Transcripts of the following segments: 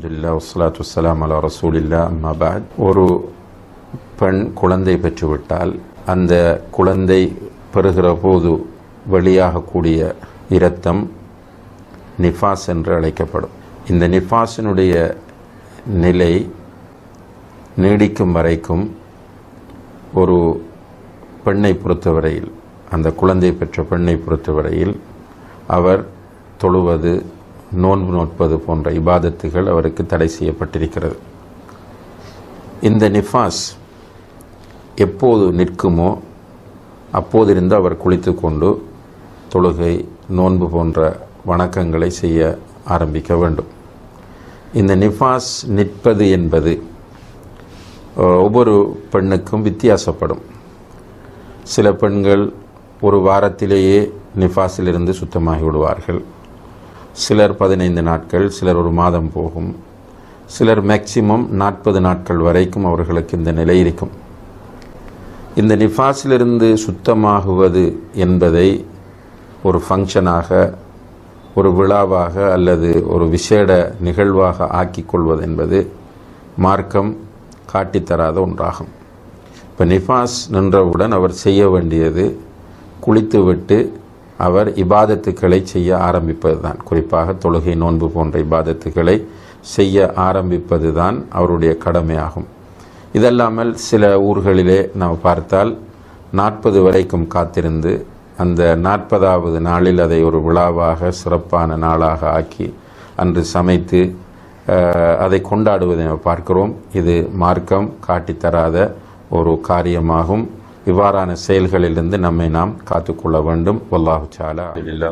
அல்ஹம்துலில்லா வஸ்ஸலாத்து வஸ்ஸலாம் அலா ரசூலில்லா அம்மா பாத் ஒரு பெண் குழந்தை பெற்றுவிட்டால் அந்த குழந்தை பெறுகிற போது வெளியாகக்கூடிய இரத்தம் நிஃபாஸ் என்று அழைக்கப்படும் இந்த நிஃபாஸினுடைய நிலை நீடிக்கும் வரைக்கும் ஒரு பெண்ணை பொறுத்தவரையில் அந்த குழந்தை பெற்ற பெண்ணை பொறுத்தவரையில் அவர் தொழுவது நோன்பு நோட்பது போன்ற இபாதத்துகள் அவருக்கு தடை செய்யப்பட்டிருக்கிறது இந்த நிஃபாஸ் எப்போது நிற்குமோ அப்போதிருந்து அவர் குளித்து கொண்டு தொழுகை நோன்பு போன்ற வணக்கங்களை செய்ய ஆரம்பிக்க வேண்டும் இந்த நிஃபாஸ் நிற்பது என்பது அஹ், ஒவ்வொரு பெண்ணுக்கும் வித்தியாசப்படும் சில பெண்கள் ஒரு வாரத்திலேயே நிஃபாஸிலிருந்து சுத்தமாகி விடுவார்கள் சிலர் பதினைந்து நாட்கள் சிலர் ஒரு மாதம் போகும் சிலர் மேக்சிமம் நாற்பது நாட்கள் வரைக்கும் அவர்களுக்கு இந்த நிலை இருக்கும் இந்த நிஃபாஸிலிருந்து சுத்தமாகுவது என்பதை ஒரு ஃபங்க்ஷனாக ஒரு விழாவாக அல்லது ஒரு விசேட நிகழ்வாக ஆக்கிக் கொள்வது என்பது மார்க்கம் காட்டித்தராத ஒன்றாகும் இப்போ நிஃபாஸ் நின்றவுடன் அவர் செய்ய வேண்டியது குளித்துவிட்டு அவர் இபாதத்துக்களை செய்ய ஆரம்பிப்பது தான் குறிப்பாக தொழுகை நோன்பு போன்ற இபாதத்துக்களை செய்ய ஆரம்பிப்பது தான் அவருடைய கடமையாகும் இதல்லாமல் சில ஊர்களிலே நாம் பார்த்தால் நாற்பது வரைக்கும் காத்திருந்து அந்த நாற்பதாவது நாளில் அதை ஒரு விழாவாக சிறப்பான நாளாக ஆக்கி அன்று சமைத்து அஹ், அதை கொண்டாடுவதை நாம் பார்க்கிறோம் இது மார்க்கம் காட்டித்தராத ஒரு காரியமாகும் இவ்வாறான செயல்களிலிருந்து நம்மை நாம் காத்துக்கொள்ள வேண்டும் வல்லாஹு சாலா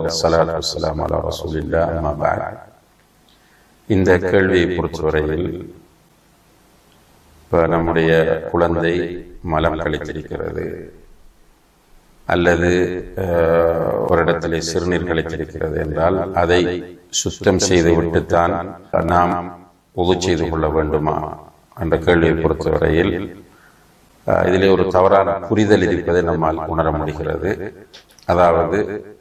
இந்த கேள்வியை பொறுத்தவரையில் இப்போ நம்முடைய குழந்தை மலம் கழித்திருக்கிறது அல்லது அஹ், ஒரு இடத்திலே சிறுநீர் கழித்திருக்கிறது என்றால் அதை சுத்தம் செய்துவிட்டுத்தான் நாம் பொது செய்து கொள்ள வேண்டுமா என்ற கேள்வியை பொறுத்தவரையில் அஹ், இதிலே ஒரு தவறான புரிதல் இருப்பதை நம்மால் உணர முடிகிறது அதாவது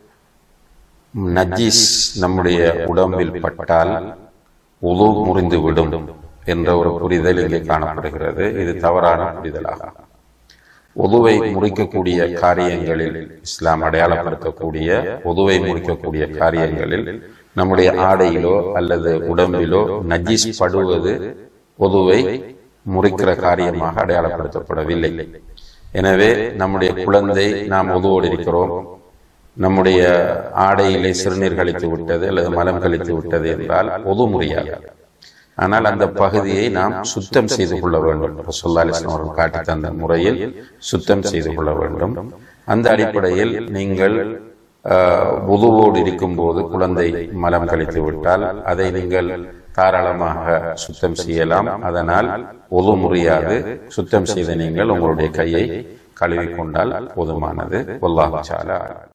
நஜீஸ் நம்முடைய உடம்பில் பட்டால் உது முறிந்து விடும் என்ற ஒரு புரிதல் இங்கே காணப்படுகிறது இது தவறான புரிதலாகும் உதுவை முறிக்கக்கூடிய காரியங்களில் இஸ்லாம் அடையாளப்படுத்தக்கூடிய உதுவை முறிக்கக்கூடிய காரியங்களில் நம்முடைய ஆடையிலோ அல்லது உடம்பிலோ நஜீஸ் படுவது உதுவை முறிக்கிற காரியமாக அடையாளப்படுத்தப்படவில்லை எனவே நம்முடைய குழந்தை நாம் உதுவோடு இருக்கிறோம் நம்முடைய ஆடையிலே சிறுநீர் கழித்து விட்டது அல்லது மலம் கழித்து விட்டது என்றால் ஒது முறியாது ஆனால் அந்த பகுதியை நாம் சுத்தம் செய்து கொள்ள வேண்டும் ரசூல்லா அலிஸ்லாம் அவர்கள் காட்டி தந்த முறையில் சுத்தம் செய்து கொள்ள வேண்டும் அந்த அடிப்படையில் நீங்கள் உதுவோடு இருக்கும்போது குழந்தை மலம் கழித்து விட்டால் அதை நீங்கள் தாராளமாக சுத்தம் செய்யலாம் அதனால் ஒது முறியாது சுத்தம் செய்த நீங்கள் உங்களுடைய கையை கழுவிக்கொண்டால் போதுமானது ஒல்லாஹு சாலா